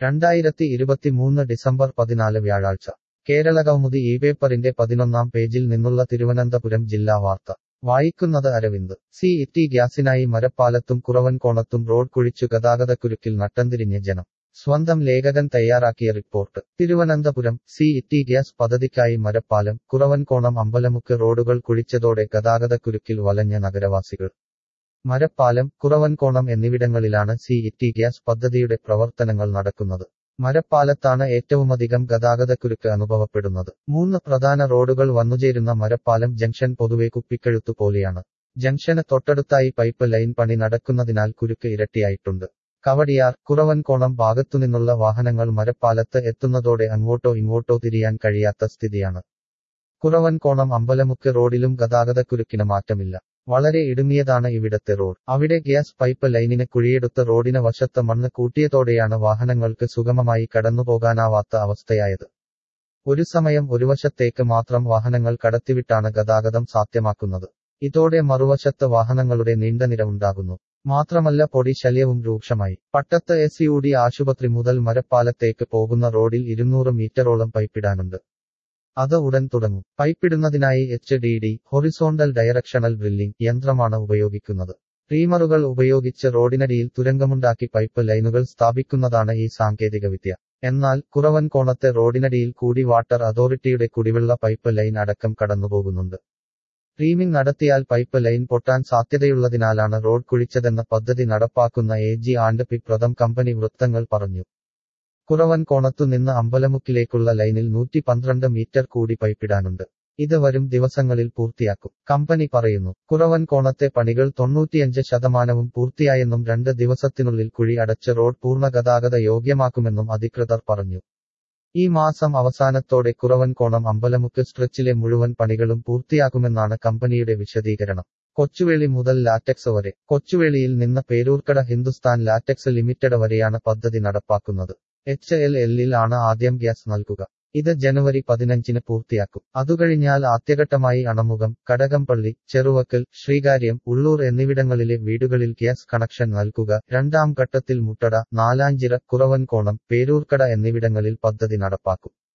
രണ്ടായിരത്തി ഇരുപത്തിമൂന്ന് ഡിസംബർ പതിനാല് വ്യാഴാഴ്ച കേരളകൗമുദി ഈ പേപ്പറിന്റെ പതിനൊന്നാം പേജിൽ നിന്നുള്ള തിരുവനന്തപുരം ജില്ലാ വാർത്ത വായിക്കുന്നത് അരവിന്ദ് സി ഇറ്റി ഗ്യാസിനായി മരപ്പാലത്തും കുറവൻകോണത്തും റോഡ് കുഴിച്ചു ഗതാഗതക്കുരുക്കിൽ നട്ടംതിരിഞ്ഞ് ജനം സ്വന്തം ലേഖകൻ തയ്യാറാക്കിയ report Thiruvananthapuram city gas പദ്ധതിക്കായി മരപ്പാലം കുറവൻകോണം അമ്പലമുക്ക് റോഡുകൾ കുഴിച്ചതോടെ ഗതാഗതക്കുരുക്കിൽ വലഞ്ഞ നഗരവാസികൾ മരപ്പാലം കുറവൻകോണം എന്നിവിടങ്ങളിലാണ് സി ഇറ്റി ഗ്യാസ് പദ്ധതിയുടെ പ്രവർത്തനങ്ങൾ നടക്കുന്നത് മരപ്പാലത്താണ് ഏറ്റവുമധികം ഗതാഗതക്കുരുക്ക് അനുഭവപ്പെടുന്നത് മൂന്ന് പ്രധാന റോഡുകൾ വന്നുചേരുന്ന മരപ്പാലം ജംഗ്ഷൻ പൊതുവെ കുപ്പിക്കഴുത്തു പോലെയാണ് ജംഗ്ഷന് തൊട്ടടുത്തായി പൈപ്പ് ലൈൻ പണി നടക്കുന്നതിനാൽ കുരുക്ക് ഇരട്ടിയായിട്ടുണ്ട് കവടിയാർ കുറവൻകോണം ഭാഗത്തുനിന്നുള്ള വാഹനങ്ങൾ മരപ്പാലത്ത് എത്തുന്നതോടെ അങ്ങോട്ടോ ഇങ്ങോട്ടോ തിരിയാൻ കഴിയാത്ത സ്ഥിതിയാണ് കുറവൻകോണം അമ്പലമുക്ക് റോഡിലും ഗതാഗതക്കുരുക്കിന് മാറ്റമില്ല വളരെ ഇടുങ്ങിയതാണ് ഇവിടത്തെ റോഡ് അവിടെ ഗ്യാസ് പൈപ്പ് ലൈനിന് കുഴിയെടുത്ത റോഡിന് വശത്ത് മണ്ണ് കൂട്ടിയതോടെയാണ് വാഹനങ്ങൾക്ക് സുഗമമായി കടന്നുപോകാനാവാത്ത അവസ്ഥയായത് ഒരു സമയം ഒരു വശത്തേക്ക് മാത്രം വാഹനങ്ങൾ കടത്തിവിട്ടാണ് ഗതാഗതം സാധ്യമാക്കുന്നത് ഇതോടെ മറുവശത്ത് വാഹനങ്ങളുടെ നീണ്ട നിര ഉണ്ടാകുന്നു മാത്രമല്ല പൊടി ശല്യവും രൂക്ഷമായി പട്ടത്ത് എസ് യു ഡി ആശുപത്രി മുതൽ മരപ്പാലത്തേക്ക് പോകുന്ന റോഡിൽ ഇരുന്നൂറ് മീറ്ററോളം പൈപ്പിടാനുണ്ട് അത് ഉടൻ തുടങ്ങും പൈപ്പിടുന്നതിനായി H D D horizontal directional drilling യന്ത്രമാണ് ഉപയോഗിക്കുന്നത് റീമറുകൾ ഉപയോഗിച്ച് റോഡിനടിയിൽ തുരങ്കമുണ്ടാക്കി പൈപ്പ് ലൈനുകൾ സ്ഥാപിക്കുന്നതാണ് ഈ സാങ്കേതികവിദ്യ എന്നാൽ കുറവൻകോണത്തെ റോഡിനടിയിൽ കൂടി വാട്ടർ അതോറിറ്റിയുടെ കുടിവെള്ള പൈപ്പ് ലൈൻ അടക്കം കടന്നുപോകുന്നുണ്ട് റീമിംഗ് നടത്തിയാൽ പൈപ്പ് ലൈൻ പൊട്ടാൻ സാധ്യതയുള്ളതിനാലാണ് റോഡ് കുഴിച്ചതെന്ന പദ്ധതി നടപ്പാക്കുന്ന A G and P Pratham company വൃത്തങ്ങൾ പറഞ്ഞു കുറവൻകോണത്തു നിന്ന് അമ്പലമുക്കിലേക്കുള്ള ലൈനിൽ നൂറ്റി പന്ത്രണ്ട് മീറ്റർ കൂടി പൈപ്പിടാനുണ്ട് ഇത് വരും ദിവസങ്ങളിൽ പൂർത്തിയാക്കും കമ്പനി പറയുന്നു കുറവൻകോണത്തെ പണികൾ തൊണ്ണൂറ്റിയഞ്ച് ശതമാനവും പൂർത്തിയായെന്നും രണ്ട് ദിവസത്തിനുള്ളിൽ കുഴി അടച്ച് റോഡ് പൂർണ്ണ ഗതാഗത യോഗ്യമാക്കുമെന്നും അധികൃതർ പറഞ്ഞു ഈ മാസം അവസാനത്തോടെ കുറവൻകോണം അമ്പലമുക്ക് സ്ട്രെച്ചിലെ മുഴുവൻ പണികളും പൂർത്തിയാക്കുമെന്നാണ് കമ്പനിയുടെ വിശദീകരണം കൊച്ചുവേളി മുതൽ ലാറ്റക്സ് വരെ കൊച്ചുവേളിയിൽ നിന്ന് പേരൂർക്കട ഹിന്ദുസ്ഥാൻ ലാറ്റക്സ് ലിമിറ്റഡ് വരെയാണ് പദ്ധതി നടപ്പാക്കുന്നത് എച്ച് എൽ എല്ലിൽ ആണ് ആദ്യം ഗ്യാസ് നൽകുക ഇത് ജനുവരി പതിനഞ്ചിന് പൂർത്തിയാക്കും അതുകഴിഞ്ഞാൽ ആദ്യഘട്ടമായി അണമുഖം കടകംപള്ളി ചെറുവക്കൽ ശ്രീകാര്യം ഉള്ളൂർ എന്നിവിടങ്ങളിലെ വീടുകളിൽ ഗ്യാസ് കണക്ഷൻ നൽകുക രണ്ടാം ഘട്ടത്തിൽ മുട്ടട നാലാഞ്ചിറ കുറവൻകോണം പേരൂർക്കട എന്നിവിടങ്ങളിൽ പദ്ധതി നടപ്പാക്കും